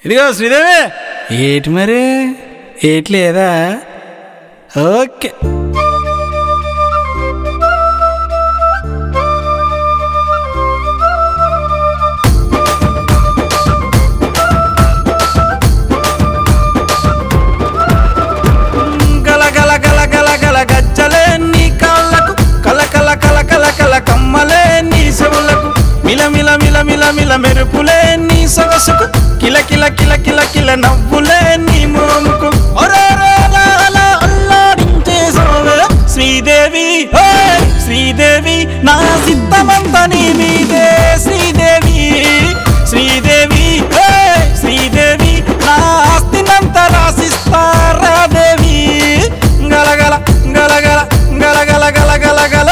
ఇదిగో శ్రీదేవి ఏటి మరి ఏటి లేదా ఓకే గల గల గల గల గల గజ్జలే నీ కాళ్ళకు కల కల కల కల కల కమ్మలే నీ చెవులకు మిల మిల మిల మిల మిల మెరుపులే నీ సొగసుకు కిల కిల కిల కిల కిల నవ్వులే నీ మోముకు ఒరేరేలాల అల్లాడించే సోవే శ్రీదేవి హే శ్రీదేవి నా సిద్ధమంత నీ మీదే శ్రీదేవి శ్రీదేవి హే శ్రీదేవి నా ఆస్తినంత రాసిస్తారా దేవి గలగల గలగల గలగల గలగల గల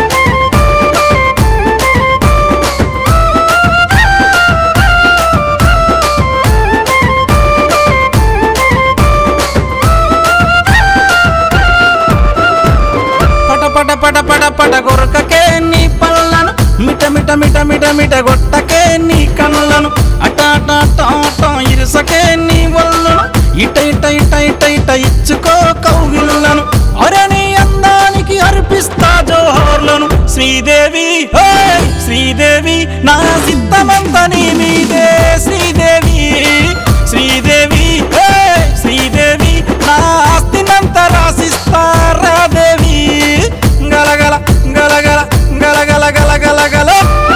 పట పట పట పట పట గొరకకే నీ పళ్ళను మిట మిట మిట మిట మిట గొట్టకే నీ కళ్ళను అట అట అట అట ఇరుసకే నీ వల్లను ఇట ఇట ఇట ఇట ఇట ఇచ్చుకో కౌగిళ్ళను అరే నీ అందానికి అర్పిస్తా జోహర్లను శ్రీదేవి హే శ్రీదేవి నా సిద్ధమంత నీ మీదే శ్రీదేవి శ్రీదేవి హే శ్రీదేవి నా ఆస్తినంత రాసిస్తారా దేవి గలగల గలగల గలగల గలగల గల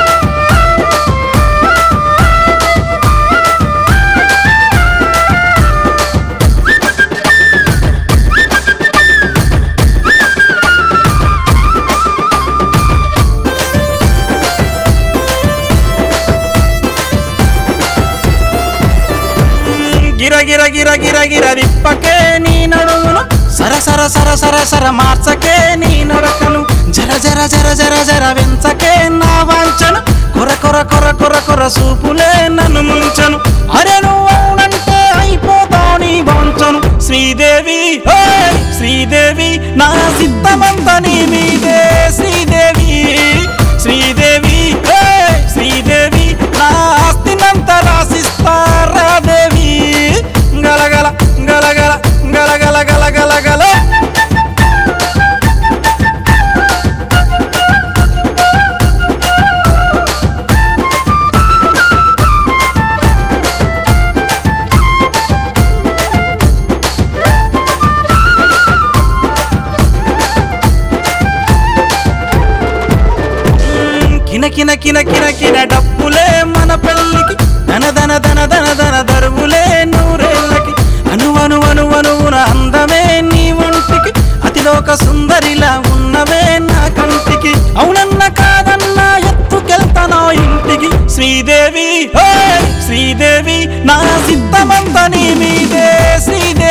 గిర గిర గిర గిర గిర రిప్పకే నీ నడుమును సర సర సర సర సర మార్చకే నీ నడకను జర జర జర జర జర వెంచకే నా వాంచను కొర కొర కొర కొర కొర సూపులే నన్ను ముంచను అరే నువ్వు అవునంటే అయిపోతావు నీ వంచను శ్రీదేవి హే శ్రీదేవి నా సిద్ధమంత నీ మీదే శ్రీదేవి శ్రీదేవి హే శ్రీదేవి నా ఆస్తినంత రాసిస్తారా దేవి గలగల గలగల గలగల గలగల గల కిన కిన కిన కిన కిన డప్పులే మన పెళ్ళికి ధన ధన ధన ధన ధన దరువులే నూరేళ్ళకి అను అను అను అనువున అందమే నీ ఒంటికి అతిలోక సుందరిలా ఉన్నవే నా కంటికి అవునన్న కాదన్న ఎత్తుకెళ్తానో ఇంటికి శ్రీదేవి హే శ్రీదేవి నా సిద్ధమంత నీ మీదే శ్రీదేవి